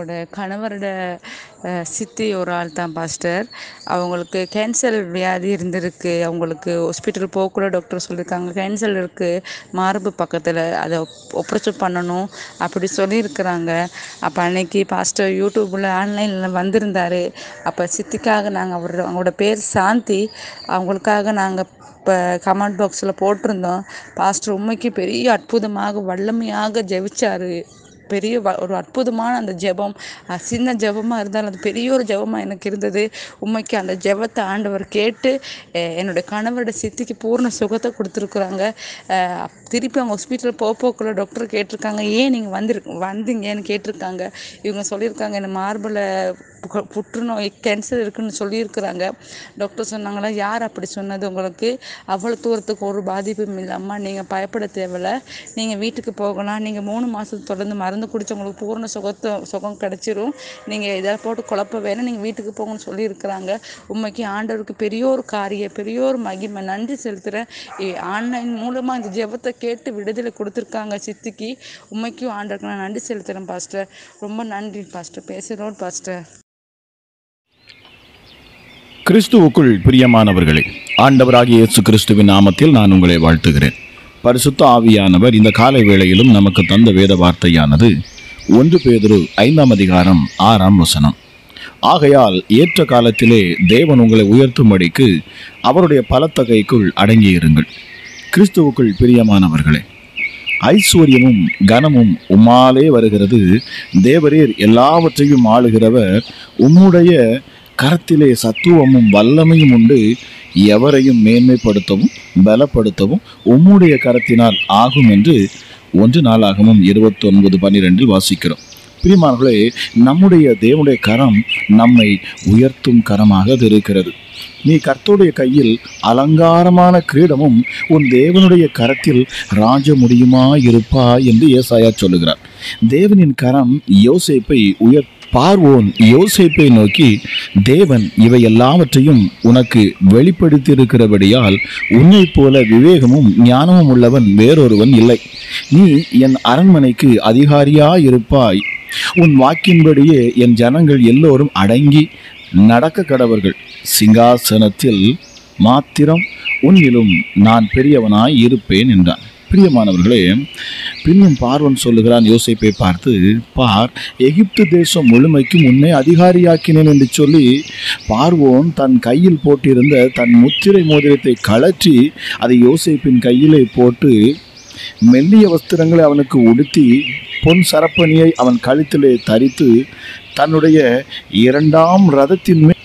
என்னோட கணவரோட அஹ், சித்தி ஒரு ஆள் தான் பாஸ்டர் அவங்களுக்கு கேன்சர் வியாதி இருந்திருக்கு அவங்களுக்கு ஹாஸ்பிட்டல் போகக்கூட டாக்டர் சொல்லியிருக்காங்க கேன்சர் இருக்குது மார்பு பக்கத்தில் அதை ஆப்ரேஷன் பண்ணணும் அப்படி சொல்லியிருக்கிறாங்க அப்போ அன்னைக்கு பாஸ்டர் யூடியூப்பில் ஆன்லைனில் வந்திருந்தாரு அப்போ சித்திக்காக நாங்கள் அவர் அவங்களோட பேர் சாந்தி அவங்களுக்காக நாங்கள் இப்போ கமெண்ட் பாக்ஸில் போட்டிருந்தோம் பாஸ்டர் உண்மைக்கு பெரிய அற்புதமாக வல்லமையாக ஜெபிச்சாரு பெரிய வ- ஒரு அற்புதமான அந்த ஜெபம் அஹ் சின்ன ஜெபமாக இருந்தாலும் அது பெரிய ஒரு ஜெபமாக எனக்கு இருந்தது உண்மைக்கு அந்த ஜெபத்தை ஆண்டவர் கேட்டு அஹ் என்னுடைய கணவரோட சித்திக்கு பூர்ண சுகத்தை கொடுத்துருக்குறாங்க அஹ் திருப்பி அவங்க ஹாஸ்பிட்டல் போக போக்குள்ள டாக்டர் கேட்டிருக்காங்க ஏன் நீங்கள் வந்துரு வந்தீங்கன்னு கேட்டிருக்காங்க இவங்க சொல்லியிருக்காங்க என்ன மார்பில் புக- புற்றுநோய் கேன்சர் இருக்குன்னு சொல்லியிருக்கிறாங்க டாக்டர் சொன்னாங்களா யார் அப்படி சொன்னது உங்களுக்கு அவ்வளோ தூரத்துக்கு ஒரு பாதிப்பும் இல்லாமல் நீங்கள் பயப்பட தேவையில்ல நீங்கள் வீட்டுக்கு போகலாம் நீங்கள் மூணு மாதம் தொடர்ந்து மருந்து குடிச்சு உங்களுக்கு பூர்ண சுகத்தை சுகம் கிடைச்சிரும் நீங்கள் இதை போட்டு குழப்ப வேணாம் நீங்கள் வீட்டுக்கு போங்கன்னு சொல்லியிருக்கிறாங்க உண்மைக்கு ஆண்டவருக்கு பெரிய ஒரு காரியம் பெரிய ஒரு மகிமை நன்றி செலுத்துகிறேன் ஆன்லைன் மூலமாக இந்த ஜெபத்தை கேட்டு விடுதலை கொடுத்துருக்காங்க சித்திக்கு உண்மைக்கும் ஆண்டவருக்கு நான் நன்றி செலுத்துகிறேன் பாஸ்டர் ரொம்ப நன்றி பாஸ்டர் பேசுகிறோம் பாஸ்டர் கிறிஸ்துவுக்குள் பிரியமானவர்களே ஆண்டவராகிய இயேசு கிறிஸ்துவின் நாமத்தில் நான் உங்களை வாழ்த்துகிறேன் பரிசுத்த ஆவியானவர் இந்த காலை வேளையிலும் நமக்கு தந்த வேத வார்த்தையானது ஒன்று பேதுரு ஐந்தாம் அதிகாரம் ஆறாம் வசனம் ஆகையால் ஏற்ற காலத்திலே தேவன் உங்களை உயர்த்தும்படிக்கு அவருடைய பலத்த கைக்குள் அடங்கியிருங்கள் கிறிஸ்துவுக்குள் பிரியமானவர்களே ஐஸ்வர்யமும் கனமும் உம்மாலே வருகிறது தேவரீர் எல்லாவற்றையும் ஆளுகிறவர் உம்முடைய கரத்திலே சத்துவமும் வல்லமையும் உண்டு எவரையும் மேன்மைப்படுத்தவும் பலப்படுத்தவும் உம்முடைய கரத்தினால் ஆகும் என்று ஒன்று நாளாகவும் இருபத்தி ஒன்பது பன்னிரெண்டில் வாசிக்கிறோம் பிரியமானவர்களே நம்முடைய தேவனுடைய கரம் நம்மை உயர்த்தும் கரமாக அது இருக்கிறது நீ கர்த்தருடைய கையில் அலங்காரமான கிரீடமும் உன் தேவனுடைய கரத்தில் ராஜ முடியுமா இருப்பா என்று ஏசாயா சொல்லுகிறார் தேவனின் கரம் யோசேப்பை உயர் பார்வோன் யோசேப்பை நோக்கி தேவன் இவை எல்லாவற்றையும் உனக்கு வெளிப்படுத்தியிருக்கிறபடியால் உன்னைப் போல விவேகமும் ஞானமும் உள்ளவன் வேறொருவன் இல்லை நீ என் அரண்மனைக்கு அதிகாரியாயிருப்பாய் உன் வாக்கின்படியே என் ஜனங்கள் எல்லோரும் அடங்கி நடக்க கடவர்கள் சிங்காசனத்தில் மாத்திரம் உன்னிலும் நான் பெரியவனாய் இருப்பேன் என்றான் பிரியமானவர்களே பின்னும் பார்வன் சொல்லுகிறான் யோசேப்பை பார்த்து பார் எகிப்து தேசம் முழுமைக்கும் உன்னை அதிகாரியாக்கினேன் என்று சொல்லி பார்வோன் தன் கையில் போட்டிருந்த தன் முத்திரை மோதிரத்தை கழற்றி அதை யோசேப்பின் கையிலே போட்டு மெல்லிய வஸ்திரங்களை அவனுக்கு உடுத்தி பொன் சரப்பணியை அவன் கழுத்திலே தரித்து தன்னுடைய இரண்டாம் ரதத்தின் மேல்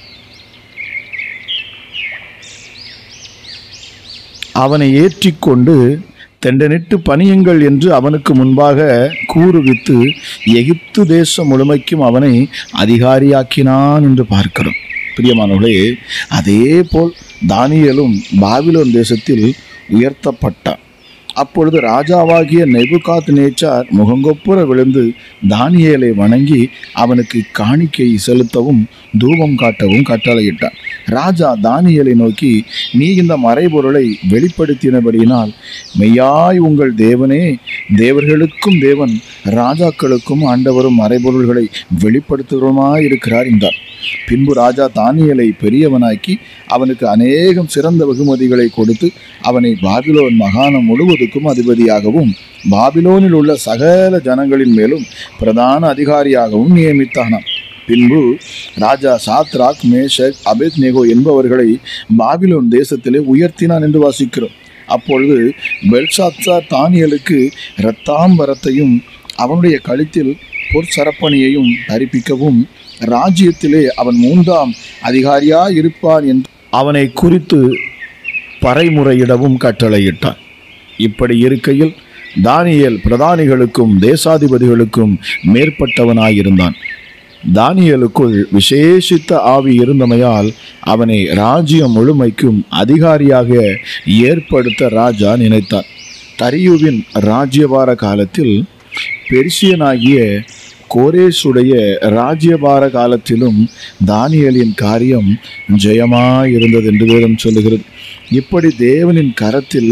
அவனை ஏற்றிக்கொண்டு தெண்டனிட்டு பணியுங்கள் என்று அவனுக்கு முன்பாக கூறுவித்து எகிப்து தேசம் முழுமைக்கும் அவனை அதிகாரியாக்கினான் என்று பார்க்கிறோம் பிரியமானவர்களே அதே போல் தானியேலும் பாபிலோன் தேசத்தில் உயர்த்தப்பட்டான் அப்பொழுது ராஜாவாகிய நெபுகாத் நேச்சார் முகங்கொப்புற விழுந்து தானியேலை வணங்கி அவனுக்கு காணிக்கை செலுத்தவும் தூபம் காட்டவும் கட்டளையிட்டான் ராஜா தானியேலை நோக்கி நீ இந்த மறைபொருளை வெளிப்படுத்தினபடியினால் மெய்யாய் உங்கள் தேவனே தேவர்களுக்கும் தேவன் ராஜாக்களுக்கும் ஆண்டவரும் மறைபொருள்களை வெளிப்படுத்துகிறோமாயிருக்கிறார் என்றார் பின்பு ராஜா தானியேலை பெரியவனாக்கி அவனுக்கு அநேகம் சிறந்த வெகுமதிகளை கொடுத்து அவனை பாபிலோன் மாகாணம் முழுவதுக்கும் அதிபதியாகவும் பாபிலோனில் உள்ள சகல ஜனங்களின் மேலும் பிரதான அதிகாரியாகவும் நியமித்தானாம் பின்பு ராஜா சாத்ராக் மேஷக் அபேத்நேகோ என்பவர்களை பாபிலோன் தேசத்திலே உயர்த்தினான் என்று வாசிக்கிறோம் அப்பொழுது பெல்சாத்சார் தானியலுக்கு இரத்தாம்பரத்தையும் அவனுடைய கழுத்தில் பொற்சரப்பணியையும் தரிப்பிக்கவும் ராஜ்யத்திலே அவன் மூன்றாம் அதிகாரியா இருப்பான் என்று அவனை குறித்து பறைமுறையிடவும் கட்டளையிட்டான் இப்படி இருக்கையில் தானியேல் பிரதானிகளுக்கும் தேசாதிபதிகளுக்கும் மேற்பட்டவனாயிருந்தான் தானியேலுக்குள் விசேஷித்த ஆவி இருந்தமையால் அவனை ராஜ்யம் முழுமைக்கும் அதிகாரியாக ஏற்படுத்த ராஜா நினைத்தார் தரியுவின் ராஜ்யபார காலத்தில் பெர்சியனாகிய கோரேசுடைய ராஜ்யபார காலத்திலும் தானியேலின் காரியம் ஜெயமாயிருந்தது என்று வேதம் சொல்லுகிறது இப்படி தேவனின் கரத்தில்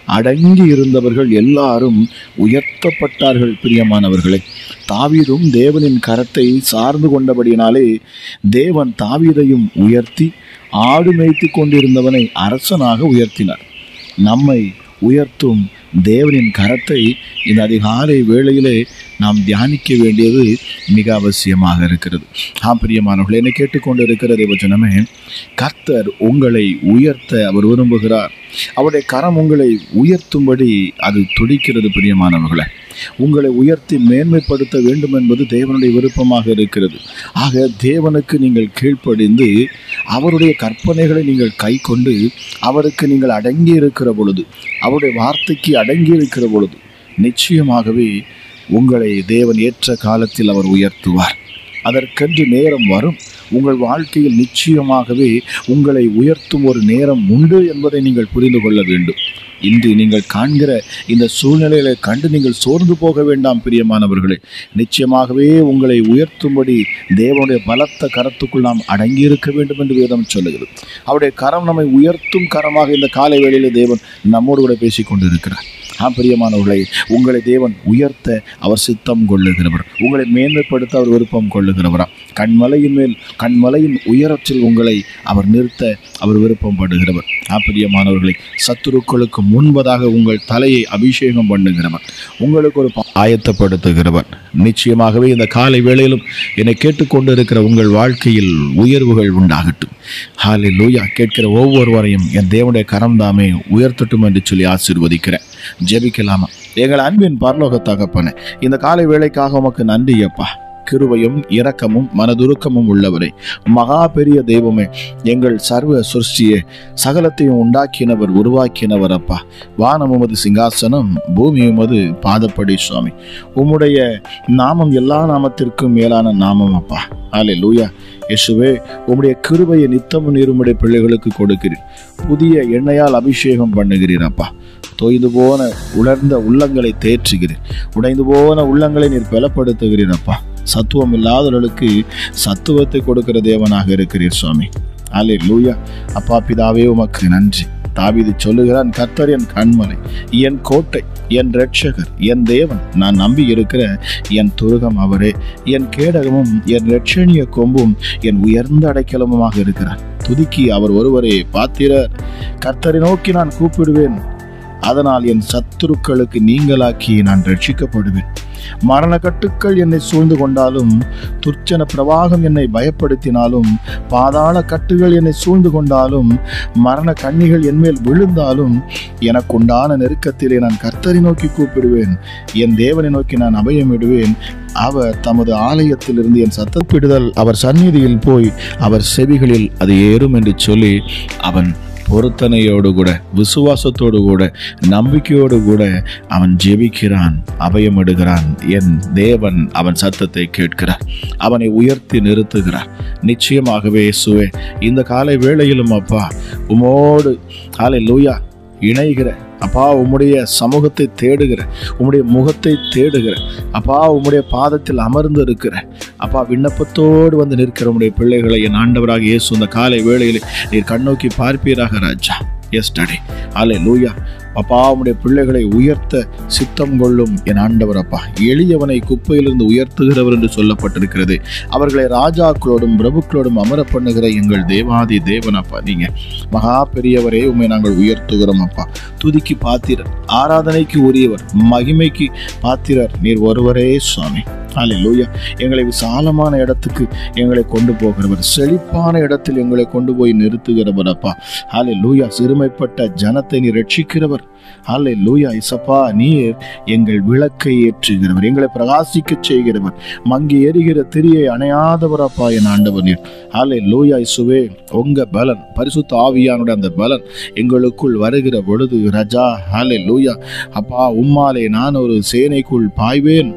அடங்கி இருந்தவர்கள் எல்லாரும் உயர்த்தப்பட்டார்கள் பிரியமானவர்களே தாவீதும் தேவனின் கரத்தை சார்ந்து கொண்டபடியினாலே தேவன் தாவீதையும் உயர்த்தி ஆடு மேய்த்து கொண்டிருந்தவனை அரசனாக உயர்த்தினார் நம்மை உயர்த்தும் தேவனின் கரத்தை இந்த அதிகாலை வேளையிலே நாம் தியானிக்க வேண்டியது மிக அவசியமாக இருக்கிறது ஆம் பிரியமானவர்களே என்னை கேட்டுக்கொண்டு இருக்கிற தேவஜனமே கர்த்தர் உங்களை உயர்த்த அவர் விரும்புகிறார் அவருடைய கரம் உங்களை உயர்த்தும்படி அது துடிக்கிறது பிரியமானவர்களே உங்களை உயர்த்தி மேன்மைப்படுத்த வேண்டும் என்பது தேவனுடைய விருப்பமாக இருக்கிறது ஆக தேவனுக்கு நீங்கள் கீழ்ப்படிந்து அவருடைய கற்பனைகளை நீங்கள் கை கொண்டு அவருக்கு நீங்கள் அடங்கி இருக்கிற பொழுது அவருடைய வார்த்தைக்கு அடங்கி இருக்கிற பொழுது நிச்சயமாகவே உங்களை தேவன் ஏற்ற காலத்தில் அவர் உயர்த்துவார் அதற்கென்று நேரம் வரும் உங்கள் வாழ்க்கையில் நிச்சயமாகவே உங்களை உயர்த்தும் ஒரு நேரம் உண்டு என்பதை நீங்கள் புரிந்து கொள்ள வேண்டும் இன்று நீங்கள் காண்கிற இந்த சூழ்நிலைகளை கண்டு நீங்கள் சோர்ந்து போக வேண்டாம் பிரியமானவர்களே நிச்சயமாகவே உங்களை உயர்த்தும்படி தேவனுடைய பலத்த கரத்துக்குள் நாம் அடங்கியிருக்க வேண்டும் என்று வேதம் சொல்லுகிறது அவருடைய கரம் நம்மை உயர்த்தும் கரமாக இந்த காலை வேளையில் தேவன் நம்மோடு கூட பேசிக் கொண்டிருக்கிறார் ஆம் பிரியமானவர்களை உங்களை தேவன் உயர்த்த அவர் சித்தம் கொள்ளுகிறவர் உங்களை மேன்மைப்படுத்த அவர் விருப்பம் கொள்ளுகிறவரா கண்மலையின் மேல் கண்மலையின் உயரத்தில் உங்களை அவர் நிறுத்த அவர் விருப்பம் படுகிறவர் ஆம் பிரியமானவர்களை சத்துருக்களுக்கு முன்பதாக உங்கள் தலையை அபிஷேகம் பண்ணுகிறவர் உங்களுக்கு ஒரு பா- ஆயத்தப்படுத்துகிறவர் நிச்சயமாகவே இந்த காலை வேளையிலும் என்னை கேட்டுக்கொண்டு இருக்கிற உங்கள் வாழ்க்கையில் உயர்வுகள் உண்டாகட்டும் ஹாலே லூயா கேட்கிற ஒவ்வொருவரையும் என் தேவனுடைய கரம் தாமே உயர்த்தட்டும் என்று சொல்லி ஆசீர்வதிக்கிறேன் ஜெபிக்கலாமா எங்கள் அன்பின் பரலோக தகப்பனே இந்த காலை வேளைக்காக உமக்கு நன்றி அப்பா கிருபையும் இரக்கமும் மனதுருக்கமும் உள்ளவரே மகா பெரிய தெய்வமே எங்கள் சர்வ சிருஷ்டியே சகலத்தையும் உண்டாக்கினவர் உருவாக்கினவர் அப்பா வானம் உமது சிங்காசனம் பூமி உமது பாதப்படி சுவாமி உம்முடைய நாமம் எல்லா நாமத்திற்கும் மேலான நாமம் அப்பா ஆலே லூயா இயேசுவே உம்முடைய கிருபையை நித்தமும் நீர் உம்முடைய பிள்ளைகளுக்கு கொடுக்கிறீர் புதிய எண்ணெயால் அபிஷேகம் பண்ணுகிறீர் அப்பா தொய்ந்து போன உலர்ந்த உள்ளங்களை தேற்றுகிறீர் உடைந்து போன உள்ளங்களை நீர் பலப்படுத்துகிறீர் அப்பா சத்துவம் இல்லாதவர்களுக்கு சத்துவத்தை கொடுக்கிற தேவனாக இருக்கிறீர் சுவாமி ஆலே லூயா அப்பா பிதாவே உமக்கு நன்றி தாவீது சொல்லுகிறான் கர்த்தர் என் கண்மலை என் கோட்டை என் ரட்சகர் என் தேவன் நான் நம்பி இருக்கிற என் துருகம் அவரே என் கேடகமும் என் ரட்சணிய கொம்பும் என் உயர்ந்த அடைக்கலமுமாக இருக்கிறார் துதிக்கி அவர் ஒருவரே பாத்திரர் கர்த்தரை நோக்கி நான் கூப்பிடுவேன் அதனால் என் சத்துருக்களுக்கு நீங்களாக்கி நான் ரட்சிக்கப்படுவேன் மரண கட்டுக்கள் என்னை சூழ்ந்து கொண்டாலும் துர்ச்சன பிரவாகம் என்னை பயப்படுத்தினாலும் பாதாள கட்டுகள் என்னை சூழ்ந்து கொண்டாலும் மரண கண்ணிகள் என்மேல் விழுந்தாலும் எனக்குண்டான நெருக்கத்திலே நான் கர்த்தரை நோக்கி கூப்பிடுவேன் என் தேவனை நோக்கி நான் அபயமிடுவேன் அவர் தமது ஆலயத்திலிருந்து என் சத்தப்பிடுதல் அவர் சந்நிதியில் போய் அவர் செவிகளில் அது ஏறும் என்று சொல்லி அவன் பொருத்தனையோடு கூட விசுவாசத்தோடு கூட நம்பிக்கையோடு கூட அவன் ஜெபிக்கிறான் அபயமிடுகிறான் என் தேவன் அவன் சத்தத்தை கேட்கிறார் அவனை உயர்த்தி நிறுத்துகிறார் நிச்சயமாகவே இயேசுவே இந்த காலை வேளையிலும் அப்பா உமோடு காலை லூயா இணைகிற அப்பா உம்முடைய சமூகத்தை தேடுகிற உம்முடைய முகத்தை தேடுகிற அப்பா உம்முடைய பாதத்தில் அமர்ந்து இருக்கிற அப்பா விண்ணப்பத்தோடு வந்து நிற்கிற உம்முடைய பிள்ளைகளை என் ஆண்டவராக இயேசு இந்த காலை வேளையிலே நீர் கண்ணோக்கி பார்ப்பீராக ராஜா எஸ் டாடி அலே லூயா அப்பா உம்முடைய பிள்ளைகளை உயர்த்த சித்தம் கொள்ளும் என் ஆண்டவர் அப்பா எளியவனை குப்பையிலிருந்து உயர்த்துகிறவர் என்று சொல்லப்பட்டிருக்கிறது அவர்களை ராஜாக்களோடும் பிரபுக்களோடும் அமர பண்ணுகிற எங்கள் தேவாதி தேவன் அப்பா நீங்க மகா பெரியவரே உண்மை நாங்கள் உயர்த்துகிறோம் அப்பா துதிக்கு பாத்திரர் ஆராதனைக்கு உரியவர் மகிமைக்கு பாத்திரர் நீர் ஒருவரே சுவாமி ஹalleluya எங்களை விசாலமான இடத்துக்கு எங்களை கொண்டு போகிறவர் செழிப்பான இடத்தில் எங்களை கொண்டு போய் நிறுத்துகிறவர் அப்பா ஹalleluya சிறுமைப்பட்ட ஜனத்தை நீர் ரட்சிக்கிறவர் ஹalleluya இசப்பா நீர் எங்கள் விளக்கை ஏற்றுகிறவர் எங்களை பிரகாசிக்க செய்கிறவர் மங்கி எரிகிற திரியை அணையாதவர் அப்பா என் ஆண்டவர் நீர் ஹalleluya இசுவே உங்க பலன் பரிசுத்த ஆவியானுடைய அந்த பலன் எங்களுக்குள் வருகிற பொழுது ரஜா ஹalleluya அப்பா உம்மாலே நான் ஒரு சேனைக்குள் பாய்வேன்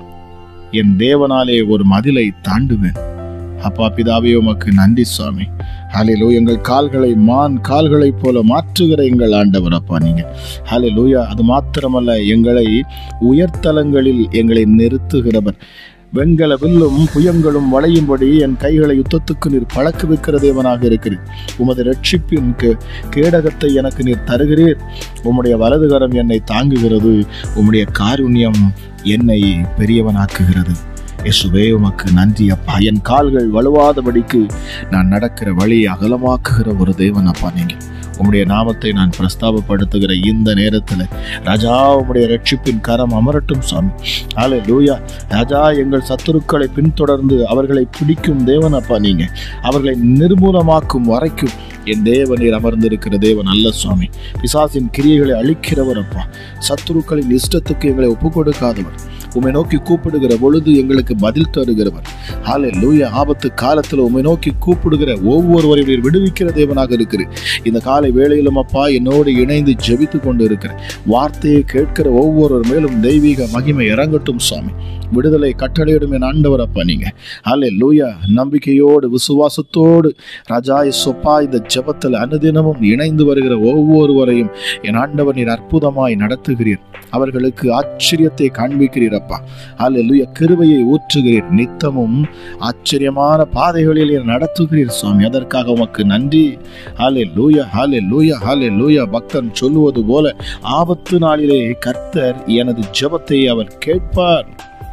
என் தேவனாலே ஒரு மதிலை தாண்டுவேன் அப்பா பிதாவே உமக்கு நன்றி சுவாமி ஹalleluya எங்கள் கால்களை மான் கால்களைப் போல மாற்றுகிற எங்கள் ஆண்டவர் அப்பா நீங்க ஹalleluya அது மாத்திரமல்ல எங்களை உயர்தலங்களில் எங்களை நிறுத்துகிறவர் வெண்கல வில்லும் புயங்களும் வளையும்படி என் கைகளை யுத்தத்துக்கு நீர் பழக்குவிக்கிற தேவனாக இருக்கிறீர் உமது ரட்சிப்பின் கே- கேடகத்தை எனக்கு நீர் தருகிறீர் உம்முடைய வலதுகரம் என்னை தாங்குகிறது உம்முடைய காருண்யம் என்னை பெரியவனாக்குகிறது இயேசுவே உமக்கு நன்றி அப்பா என் கால்கள் வலுவாதபடிக்கு நான் நடக்கிற வழி அகலமாக்குகிற ஒரு தேவன் அப்பா நீங்க உம்முடைய நாமத்தை நான் பிரஸ்தாபப்படுத்துகிற இந்த நேரத்தில் ராஜா உம்முடைய ரட்சிப்பின் கரம் அமரட்டும் சாமி ஆலே லூயா ராஜா எங்கள் சத்துருக்களை பின்தொடர்ந்து அவர்களை பிடிக்கும் தேவன் அப்பா நீங்க அவர்களை நிர்மூலமாக்கும் வரைக்கும் என் தேவனீர் அமர்ந்திருக்கிற தேவன் அல்ல சுவாமி பிசாசின் கிரியைகளை அழிக்கிறவர் அப்பா சத்துருக்களின் இஷ்டத்துக்கு எங்களை ஒப்புக் கொடுக்காதவர் உம்மை நோக்கி கூப்பிடுகிற பொழுது எங்களுக்கு பதில் தருகிறவர் ஹாலே லூயா ஆபத்து காலத்தில் உம்மை நோக்கி கூப்பிடுகிற ஒவ்வொருவரையும் நீர் விடுவிக்கிற தேவனாக இருக்கிறேன் இந்த காலை வேளையிலும் அப்பா என்னோடு இணைந்து ஜெபித்து கொண்டு இருக்கிறேன் வார்த்தையை கேட்கிற ஒவ்வொருவர் மேலும் தெய்வீக மகிமை இறங்கட்டும் சுவாமி விடுதலை கட்டளையிடும் என் ஆண்டவர் அப்பா நீங்க ஹாலே லூயா நம்பிக்கையோடு விசுவாசத்தோடு ராஜா சொப்பா இந்த ஜெபத்தில் அனுதினமும் இணைந்து வருகிற ஒவ்வொருவரையும் என் ஆண்டவர் நீர் அற்புதமாய் நடத்துகிறீர் அவர்களுக்கு ஆச்சரியத்தை காண்பிக்கிறீர் அப்பா ஹalleluya கிருபையை ஊற்றுகிறீர் நித்தமும் ஆச்சரியமான பாதைகளில் நீர் நடத்துகிறீர் சுவாமி அதற்காக உமக்கு நன்றி ஹalleluya ஹalleluya ஹalleluya பக்தன் சொல்லுவது போல ஆபத்து நாளிலே கர்த்தர் எனது ஜெபத்தை அவர் கேட்பார்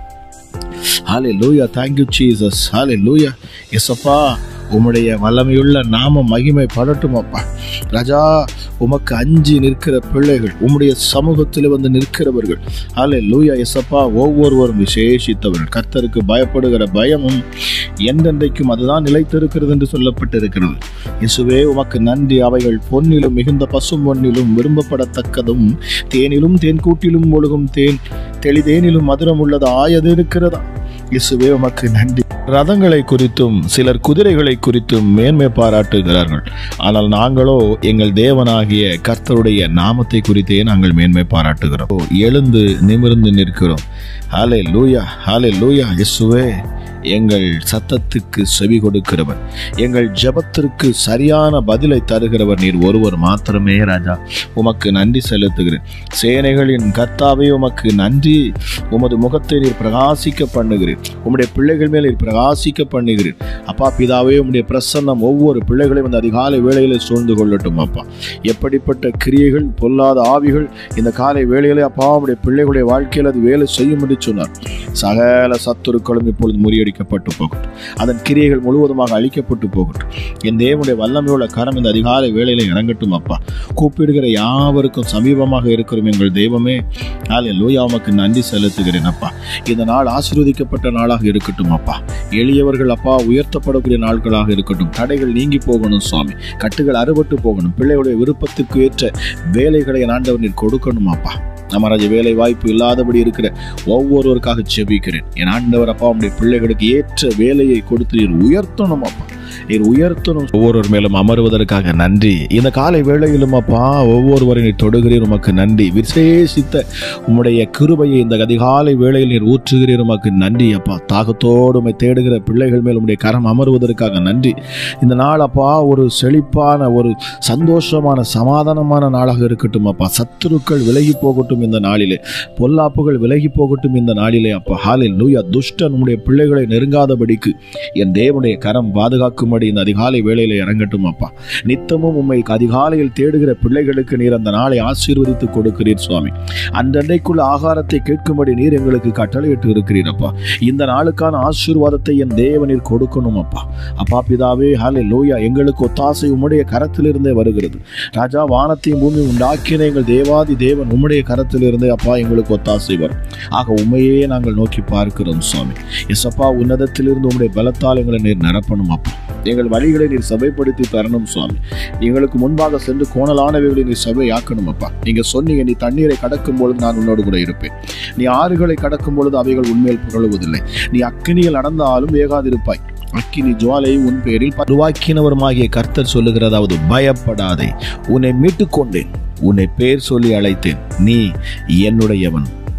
ஹalleluya thank you jesus hallelujah எசப்பா உம்முடைய வல்லமையுள்ள நாம மகிமை படட்டும் அப்பா ராஜா உமக்கு அஞ்சி நிற்கிற பிள்ளைகள் உம்முடைய சமூகத்தில் வந்து நிற்கிறவர்கள் ஹலே லூயா எசப்பா ஒவ்வொருவரும் விசேஷித்தவர்கள் கர்த்தருக்கு பயப்படுகிற பயமும் என்றென்றைக்கும் அதுதான் நிலைத்திருக்கிறது என்று சொல்லப்பட்டிருக்கிறது இயேசுவே உமக்கு நன்றி அவைகள் பொன்னிலும் மிகுந்த பசும் பொன்னிலும் விரும்பப்படத்தக்கதும் தேனிலும் தேன்கூட்டிலும் ஒழுகும் தேன் தெளிதேனிலும் மதுரம் உள்ளது ஆயது இருக்கிறதா இயேசுவே உமக்கு நன்றி ரதங்களை குறித்தும் சிலர் குதிரைகளை குறித்தும் மேன்மை பாராட்டுகிறார்கள் ஆனால் நாங்களோ எங்கள் தேவனாகிய கர்த்தருடைய நாமத்தை குறித்தே நாங்கள் மேன்மை பாராட்டுகிறோம் ஓ, எழுந்து நிமிர்ந்து நிற்கிறோம் ஹாலே லூயா ஹாலே லூயா இயேசுவே எங்கள் சத்தத்துக்கு செவி கொடுக்கிறவர் எங்கள் ஜெபத்திற்கு சரியான பதிலை தருகிறவர் நீர் ஒருவர் மாத்திரமே ராஜா உமக்கு நன்றி செலுத்துகிறேன் சேனைகளின் கர்த்தாவே உமக்கு நன்றி உமது முகத்தை நீர் பிரகாசிக்க பண்ணுகிறேன் உம்முடைய பிள்ளைகள் மேல் நீர் பிரகாசிக்க பண்ணுகிறேன் அப்பா பிதாவே உம்முடைய பிரசன்னம் ஒவ்வொரு பிள்ளைகளையும் அந்த அதிகாலை வேளையிலே சூழ்ந்து கொள்ளட்டும் அப்பா எப்படிப்பட்ட கிரியைகள் பொல்லாத ஆவிகள் இந்த காலை வேளையிலே அப்பா உம்முடைய பிள்ளைகளுடைய வாழ்க்கையில் அது வேலை செய்யும் என்று சொன்னார் சகல சத்துருக்களும் இப்பொழுது முறியடிக்கப்பட்டு போகட்டும் அதன் கிரியைகள் முழுவதுமாக அழிக்கப்பட்டு போகட்டும் என் தேவனுடைய வல்லமையுள்ள கரம் இந்த அதிகாலை வேளையில இறங்கட்டும் அப்பா கூப்பிடுகிற யாவருக்கும் சமீபமாக இருக்கிறோம் எங்கள் தெய்வமே நாளில் லூயா உமக்கு நன்றி செலுத்துகிறேன் அப்பா இந்த நாள் ஆசீர்வதிக்கப்பட்ட நாளாக இருக்கட்டும் அப்பா எளியவர்கள் அப்பா உயர்த்தப்படக்கூடிய நாட்களாக இருக்கட்டும் தடைகள் நீங்கி போகணும் சுவாமி கட்டுகள் அறுபட்டு போகணும் பிள்ளைகளுடைய விருப்பத்துக்கு ஏற்ற வேலைகளை என் ஆண்டவர் நீர் கொடுக்கணும் அப்பா நமராஜ வேலை வாய்ப்பு இல்லாதபடி இருக்கிற ஒவ்வொருவருக்காக ஜெபிக்கிறேன் என் ஆண்டவர் அப்பா உடைய பிள்ளைகளுக்கு ஏற்ற வேலையை கொடுத்து நீர் உயர்த்தணும் அப்பா நீர் உயர்த்தணும் ஒவ்வொருவர் மேலும் அமருவதற்காக நன்றி இந்த காலை வேளையிலும் அப்பா ஒவ்வொருவரை நீர் தொடுகிறீர் உமக்கு நன்றி விசேஷித்த உம்முடைய கிருபையை இந்த அதிகாலை வேளையில் நீர் ஊற்றுகிறீர் உமக்கு நன்றி அப்பா தாகத்தோடு உம்மை தேடுகிற பிள்ளைகள் மேல் உம்முடைய கரம் அமருவதற்காக நன்றி இந்த நாள் அப்பா ஒரு செழிப்பான ஒரு சந்தோஷமான சமாதானமான நாளாக இருக்கட்டும் அப்பா சத்துருக்கள் விலகி போகட்டும் இந்த நாளிலே பொல்லாப்புகள் விலகி போகட்டும் இந்த நாளிலே அப்பா ஹாலில் லூயா துஷ்டன் உம்முடைய பிள்ளைகளை நெருங்காதபடிக்கு என் தேவனுடைய கரம் பாதுகாக்கும்படி இந்த அதிகாலை வேளையில இறங்கட்டும் அப்பா நித்தமும் உம்மை அதிகாலையில் தேடுகிற பிள்ளைகளுக்கு நீர் அந்த நாளை ஆசீர்வதித்து கொடுக்கிறீர் சுவாமி அன்றன்றைக்குள்ள ஆகாரத்தை கேட்கும்படி நீர் எங்களுக்கு கட்டளையிட்டு இருக்கிறீர் அப்பா இந்த நாளுக்கான ஆசீர்வாதத்தை என் தேவனீர் கொடுக்கணும் அப்பா அப்பா பிதாவே ஹாலே லோயா எங்களுக்கு ஒத்தாசை உம்முடைய கரத்திலிருந்தே வருகிறது ராஜா வானத்தையும் பூமி உண்டாக்கின எங்கள் தேவாதி தேவன் உம்முடைய கரத்திலிருந்தே அப்பா எங்களுக்கு ஒத்தாசை வரும் ஆக உண்மையே நாங்கள் நோக்கி பார்க்கிறோம் சுவாமி எஸ்அப்பா உன்னதத்திலிருந்து உம்முடைய பலத்தால் எங்களை நீர் நிரப்பணும் அப்பா எங்கள் வழிகளை நீர் சபைப்படுத்தி தரணும் சுவாமி எங்களுக்கு முன்பாக சென்று கோணலானவைகளை நீர் சபையாக்கணும் அப்பா நீங்க சொன்னீங்க நீ தண்ணீரை கடக்கும் பொழுது நான் உன்னோடு கூட இருப்பேன் நீ ஆறுகளை கடக்கும் பொழுது அவைகள் உண்மையில் புகழுவதில்லை நீ அக்கினியில் நடந்தாலும் வேகாதிருப்பாய் அக்கினி ஜுவாலை உன் பேரில் உருவாக்கினவருமாகிய கர்த்தர் சொல்லுகிறதாவது பயப்படாதே உன்னை மீட்டுக் கொண்டேன் உன்னை பேர் சொல்லி அழைத்தேன் நீ என்னுடையவன்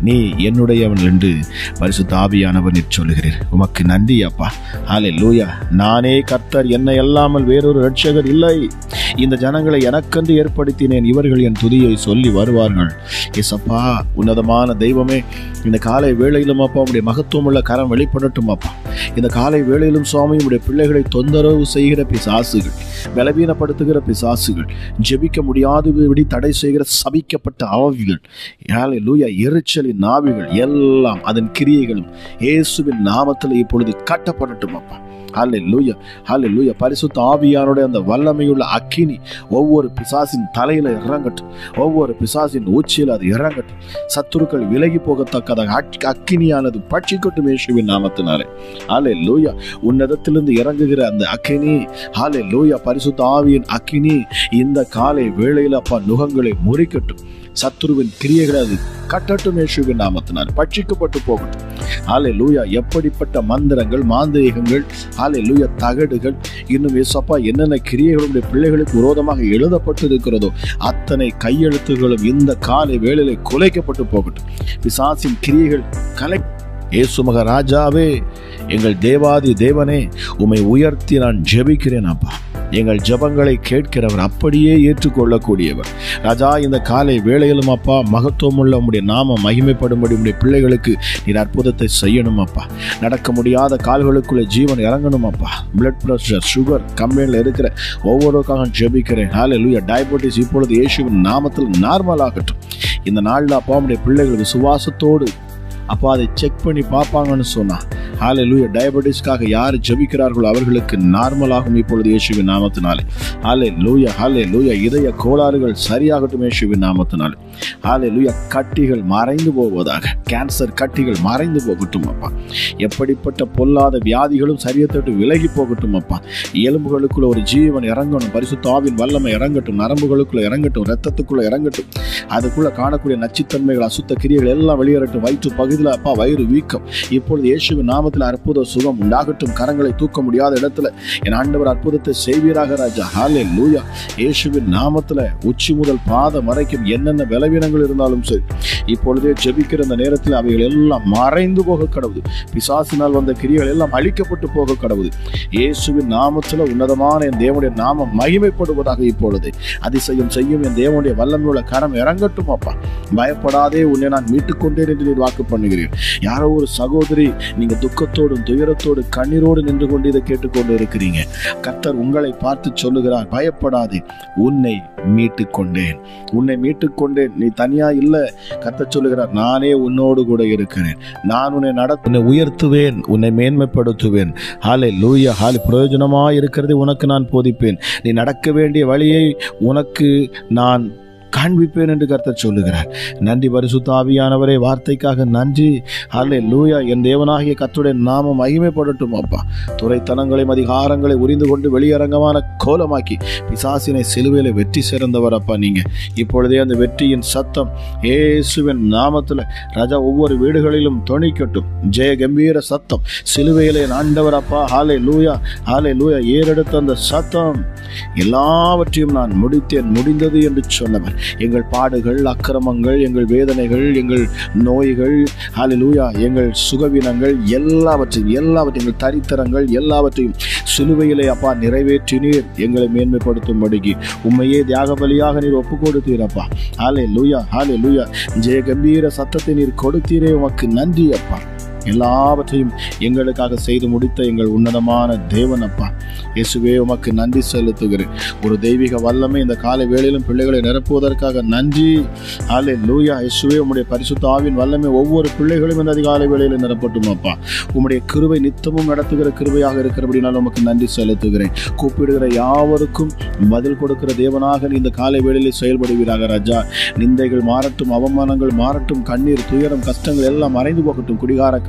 நீ என்னுடையவன் என்று பரிசுத்த ஆவியானவர் நீர் சொல்லுகிறீர் உமக்கு நன்றி அப்பா ஹாலே லூயா நானே கர்த்தர் என்னை அல்லாமல் வேறொரு ரட்சகர் இல்லை இந்த ஜனங்களை எனக்கென்று ஏற்படுத்தினேன் இவர்கள் என் துதியை சொல்லி வருவார்கள் ஏசப்பா உன்னதமான தெய்வமே இந்த காலை வேளையிலும் அப்பா உடைய மகத்துவமுள்ள கரம் வெளிப்படட்டும் அப்பா இந்த காலை வேளையிலும் சுவாமி உடைய பிள்ளைகளை தொந்தரவு செய்கிற பிசாசுகள் பலவீனப்படுத்துகிற பிசாசுகள் ஜெபிக்க முடியாதபடி தடை செய்கிற சபிக்கப்பட்ட ஆவிகள் யாழை லூயா எரிச்சலின் நாவிகள் எல்லாம் அதன் கிரியைகளும் இயேசுவின் நாமத்தில் இப்பொழுது கட்டப்படட்டும் அப்பா ஹாலே லூயா ஹாலே லூயா பரிசுத்த ஆவியானுடைய அந்த வல்லமையுள்ள அக்கினி ஒவ்வொரு பிசாசின் தலையில இறங்கட்டும் ஒவ்வொரு பிசாசின் உச்சியில் அது இறங்கட்டும் சத்துருக்கள் விலகி போகத்தக்கதாக அக்- அக்கினியானது பட்சிக்கட்டும் இயேசுவின் நாமத்தினாலே ஹாலே லூயா உன்னதத்திலிருந்து இறங்குகிற அந்த அக்கினி ஹாலே லூயா பரிசுத்த ஆவியின் அக்கினி இந்த காலை வேளையில் அப்பா நுகங்களை முறிக்கட்டும் சத்துருவின் கிரியைகளை அது கட்டட்டும் இயேசுவின் நாமத்தினால் பட்சிக்கப்பட்டு போகட்டும் ஹாலே லூயா எப்படிப்பட்ட மந்திரங்கள் மாந்திரிகங்கள் ஹாலே லூயா தகடுகள் இன்னும் ஏசப்பா என்னென்ன கிரியைகளுடைய பிள்ளைகளுக்கு விரோதமாக எழுதப்பட்டு இருக்கிறதோ அத்தனை கையெழுத்துகளும் இந்த காலை வேளையிலே குலைக்கப்பட்டு போகட்டும் பிசாசின் கிரியைகள் கலை இயேசு மகாராஜாவே எங்கள் தேவாதி தேவனே உம்மை உயர்த்தி நான் ஜெபிக்கிறேன் அப்பா எங்கள் ஜெபங்களை கேட்கிறவர் அப்படியே ஏற்றுக்கொள்ளக்கூடியவர் ராஜா இந்த காலை வேளையிலும் அப்பா மகத்துவமுள்ள உம்முடைய நாம மகிமைப்படும்படி உம்முடைய பிள்ளைகளுக்கு நீர் அற்புதத்தை செய்யணும் அப்பா நடக்க முடியாத கால்களுக்குள்ள ஜீவன் இறங்கணும் அப்பா பிளட் ப்ரெஷர் சுகர் கம்ப்ளைண்ட்ல இருக்கிற ஒவ்வொருக்காக ஜெபிக்கிறேன் ஹாலே லூயா டயபெட்டிஸ் இப்பொழுது இயேசுவின் நாமத்தில் நார்மல் ஆகட்டும் இந்த நாளில் அப்பா உம்முடைய பிள்ளைகள் விசுவாசத்தோடு அப்பா அதை செக் பண்ணி பார்ப்பாங்கன்னு சொன்னா ஹாலே லூயா டயபெட்டிஸ்க்காக யார் ஜெபிக்கிறார்களோ அவர்களுக்கு நார்மலாகும் இப்பொழுது இயேசுவின் நாமத்தினாலே ஹாலே லூயா ஹாலே லூயா இதய கோளாறுகள் சரியாகட்டும் இயேசுவின் நாமத்தினாலே ஹாலே லூயா கட்டிகள் மறைந்து போவதாக கேன்சர் கட்டிகள் மறைந்து போகட்டும் அப்பா எப்படிப்பட்ட பொல்லாத வியாதிகளும் சரியத்தொட்டு விலகி போகட்டும் அப்பா எலும்புகளுக்குள்ள ஒரு ஜீவன் இறங்கணும் பரிசுத்த ஆவின் வல்லமை இறங்கட்டும் நரம்புகளுக்குள்ள இறங்கட்டும் ரத்தத்துக்குள்ள இறங்கட்டும் அதுக்குள்ள காணக்கூடிய நச்சுத்தன்மைகள் அசுத்த கிரியைகள் எல்லாம் வெளியேறட்டும் வயிற்று பகுதியில் அப்பா வயிறு வீக்கம் இப்பொழுது இயேசுவின் நாமத்தில் அற்புத சுகம் உண்டாகட்டும் கரங்களை தூக்க முடியாத இடத்துல என் ஆண்டவர் அற்புதத்தை செய்வீராக ராஜா ஹாலே லூயா இயேசுவின் நாமத்துல உச்சி முதல் பாதம் வரைக்கும் என்னென்ன பலவீனங்கள் இருந்தாலும் சரி இப்பொழுதே ஜெபிக்கிற அந்த நேரத்தில் அவைகள் எல்லாம் மறைந்து போக கடவுது பிசாசினால் வந்த கிரியைகள் எல்லாம் அழிக்கப்பட்டு போக கடவுது இயேசுவின் நாமத்துல உன்னதமான என் தேவனுடைய நாமம் மகிமைப்படுவதாக இப்பொழுது அதிசயம் செய்யும் என் தேவனுடைய வல்லமையுள்ள கரம் இறங்கட்டும் அப்பா பயப்படாதே உன்னை நான் மீட்டுக் கொண்டேன் என்று நீர் வாக்கு பண்ணுகிறீர் யாரோ ஒரு சகோதரி நீங்க துக்கத்தோடும் துயரத்தோடு கண்ணீரோடு நின்று கொண்டு இதை கேட்டுக்கொண்டு இருக்கிறீங்க கர்த்தர் உங்களை பார்த்து சொல்லுகிறார் பயப்படாதே உன்னை மீட்டுக் கொண்டேன் உன்னை மீட்டுக் கொண்டேன் நீ தனியா இல்ல கர்த்தர் சொல்லுகிறார் நானே உன்னோடு கூட இருக்கிறேன் நான் உன்னை நட உன்னை உயர்த்துவேன் உன்னை மேன்மைப்படுத்துவேன் ஹாலே லூயா ஹாலே பிரயோஜனமா இருக்கிறதை உனக்கு நான் போதிப்பேன் நீ நடக்க வேண்டிய வழியை உனக்கு நான் காண்பிப்பேன் என்று கர்த்தர் சொல்லுகிறார் நன்றி பரிசுத்த ஆவியானவரே வார்த்தைக்காக நன்றி ஹல்லே லூயா என் தேவனாகிய கர்த்தருடைய நாமம் மகிமைப்படட்டும் அப்பா துறைத்தனங்களையும் அதிகாரங்களை உரிந்து கொண்டு வெளியரங்கமான கோலமாக்கி பிசாசினை சிலுவையில வெற்றி சிறந்தவர் அப்பா நீங்க இப்பொழுதே அந்த வெற்றியின் சத்தம் இயேசுவின் நாமத்துல ராஜா ஒவ்வொரு வீடுகளிலும் தொனிக்கட்டும் ஜெய கம்பீர சத்தம் சிலுவையிலே ஆண்டவர் அப்பா ஹாலே லூயா ஹாலே லூயா ஏறெடுத்த அந்த சத்தம் எல்லாவற்றையும் நான் முடித்தேன் முடிந்தது என்று சொன்னவர் எங்கள் பாடுகள் அக்கிரமங்கள் எங்கள் வேதனைகள் எங்கள் நோய்கள் ஹalleluya எங்கள் சுகவீனங்கள் எல்லாவற்றையும் எல்லாவற்றையும் எங்கள் தரித்திரங்கள் எல்லாவற்றையும் சிலுவையிலே அப்பா நிறைவேற்றினீர் எங்களை மேன்மைப்படுத்தும்படிக்கு உண்மையே தியாக பலியாக நீர் ஒப்பு கொடுத்தீரப்பா ஹாலே லூயா ஹாலே லூயா ஜெய கம்பீர சத்தத்தை நீர் கொடுத்தீரே உமக்கு நன்றி அப்பா எல்லாவற்றையும் எங்களுக்காக செய்து முடித்த எங்கள் உன்னதமான தேவன் அப்பா இயேசுவே உமக்கு நன்றி செலுத்துகிறேன் ஒரு தெய்வீக வல்லமை இந்த காலை வேளையிலும் பிள்ளைகளை நிரப்புவதற்காக நன்றி ஆலே லூயா இயேசுவே உம்முடைய பரிசுத்த ஆவின் வல்லமை ஒவ்வொரு பிள்ளைகளும் இந்த அதிகாலை வேளையில் நிரப்பட்டும் அப்பா உம்முடைய கிருபை நித்தமும் நடத்துகிற கிருபையாக இருக்கிறபடினால் உமக்கு நன்றி செலுத்துகிறேன் கூப்பிடுகிற யாவருக்கும் பதில் கொடுக்கிற தேவனாக நீ இந்த காலை வேளையில் செயல்படுவீராக ராஜா நிந்தைகள் மாறட்டும் அவமானங்கள் மாறட்டும் கண்ணீர் துயரம் கஷ்டங்கள் எல்லாம் மறைந்து போகட்டும் குடிகார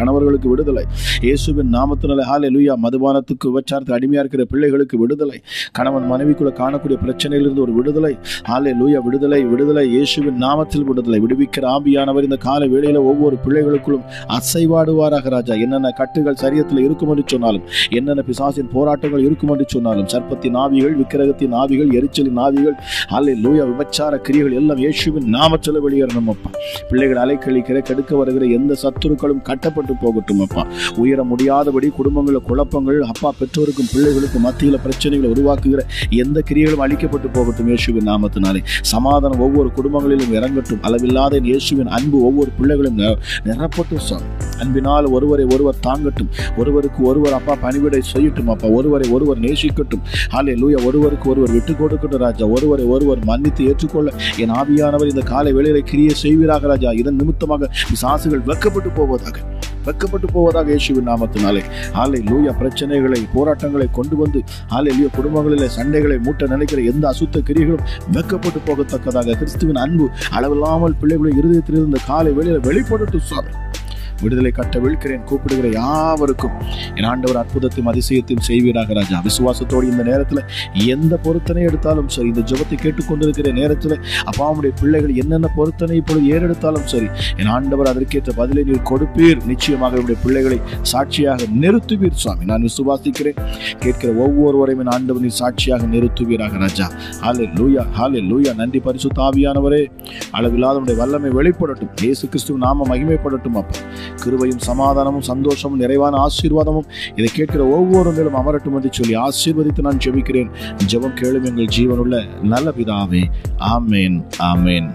கணவர்களுக்கு விடுதலை இயேசுவின் நாமத்தினால ஹாலே லூயா மதுபானத்துக்கு விபச்சாரத்துக்கு அடிமையா இருக்கிற பிள்ளைகளுக்கு விடுதலை கணவன் மனைவிக்குள்ள காணக்கூடிய பிரச்சனையிலிருந்து ஒரு விடுதலை ஹாலே லூயா விடுதலை விடுதலை இயேசுவின் நாமத்தில் விடுதலை விடுவிக்கிற ஆவியானவர் இந்த கால வேளையில ஒவ்வொரு பிள்ளைகளுக்குள்ளும் அசைவாடுவாராக ராஜா என்னென்ன கட்டுகள் சரியத்தில் இருக்கும் என்று சொன்னாலும் என்னென்ன பிசாசின் போராட்டங்கள் இருக்கும் என்று சொன்னாலும் சர்ப்பத்தின் ஆவிகள் விக்கிரகத்தின் ஆவிகள் எரிச்சலின் ஆவிகள் அல்ல லூயா விபச்சார கிரியைகள் எல்லாம் இயேசுவின் நாமத்தில் வெளியேறணும் அப்பா பிள்ளைகள் அலைக்கழிக்கிற கெடுக்க வருகிற எந்த சத்துருக்களும் கட்டப்பட்டு போகட்டும் அப்பா உயர முடியாதபடி குடும்பங்களில் குழப்பங்கள் அப்பா பெற்றோருக்கும் பிள்ளைகளுக்கும் மத்தியில் பிரச்சனைகளை உருவாக்குகிற எந்த கிரியைகளும் அழிக்கப்பட்டு போகட்டும் இயேசுவின் நாமத்தினாலே சமாதானம் ஒவ்வொரு குடும்பங்களிலும் இறங்கட்டும் அளவில்லாத என் இயேசுவின் அன்பு ஒவ்வொரு பிள்ளைகளும் நிர- நிரப்பட்டும் சாமி அன்பினால் ஒருவரை ஒருவர் தாங்கட்டும் ஒருவருக்கு ஒருவர் அப்பா பணிவிடை செய்யட்டும் அப்பா ஒருவரை ஒருவர் நேசிக்கட்டும் ஹாலே லூயா ஒருவருக்கு ஒருவர் விட்டு கொடுக்கட்டும் ராஜா ஒருவரை ஒருவர் மன்னித்து ஏற்றுக்கொள்ள என் ஆவியானவர் இந்த காலை வேளையில கிரியை செய்வீராக ராஜா இதன் நிமித்தமாக சாசுகள் வெக்கப்பட்டு போவதாக வெக்கப்பட்டு போவதாக இயேசுவின் நாமத்தினாலே ஆலை லூயா பிரச்சனைகளை போராட்டங்களை கொண்டு வந்து ஆலை லூயா குடும்பங்களிலே சண்டைகளை மூட்ட நினைக்கிற எந்த அசுத்த கிரிகளும் வெக்கப்பட்டு போகத்தக்கதாக கிறிஸ்துவின் அன்பு அளவில்லாமல் பிள்ளைகளுடைய இருதயத்திலிருந்து இந்த காலை வேளையில வெளிப்படட்டும் சுவாமி விடுதலை கட்ட விழுக்கிறேன் கூப்பிடுகிற யாவருக்கும் என் ஆண்டவர் அற்புதத்தையும் அதிசயத்தையும் செய்வீராக ராஜா விசுவாசத்தோடு இந்த நேரத்தில் எந்த பொருத்தனை எடுத்தாலும் சரி இந்த ஜெபத்தை கேட்டுக்கொண்டிருக்கிற நேரத்தில் அப்பாவுடைய பிள்ளைகள் என்னென்ன பொருத்தனை இப்பொழுது ஏறெடுத்தாலும் சரி என் ஆண்டவர் அதற்கேற்ற பதிலை நீர் கொடுப்பீர் நிச்சயமாக என்னுடைய பிள்ளைகளை சாட்சியாக நிறுத்துவீர் சுவாமி நான் விசுவாசிக்கிறேன் கேட்கிற ஒவ்வொருவரையும் என் ஆண்டவர் நீர் சாட்சியாக நிறுத்துவீராக ராஜா ஹாலே லூயா ஹாலே லூயா நன்றி பரிசுத்த ஆவியானவரே அளவில்லாதவனுடைய வல்லமை வெளிப்படட்டும் இயேசு கிறிஸ்துவ நாம மகிமைப்படட்டும் அப்பா கிருபையும் சமாதானமும் சந்தோஷமும் நிறைவான ஆசீர்வாதமும் இதை கேட்கிற ஒவ்வொரு மேலும் அமரட்டும் என்று சொல்லி ஆசீர்வதித்து நான் ஜெபிக்கிறேன் ஜெபம் கேளும் எங்கள் ஜீவனுள்ள நல்ல பிதாவே ஆமேன் ஆமேன்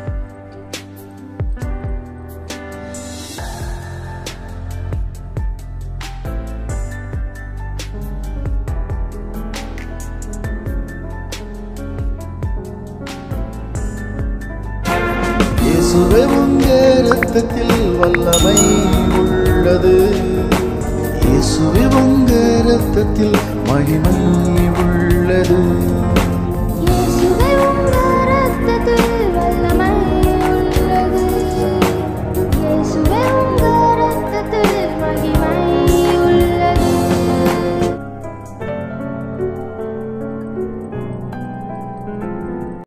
இயேசுவே உங்க ரத்தத்தில் வல்லமை உள்ளது இயேசுவே உங்க ரத்தத்தில் மகிமை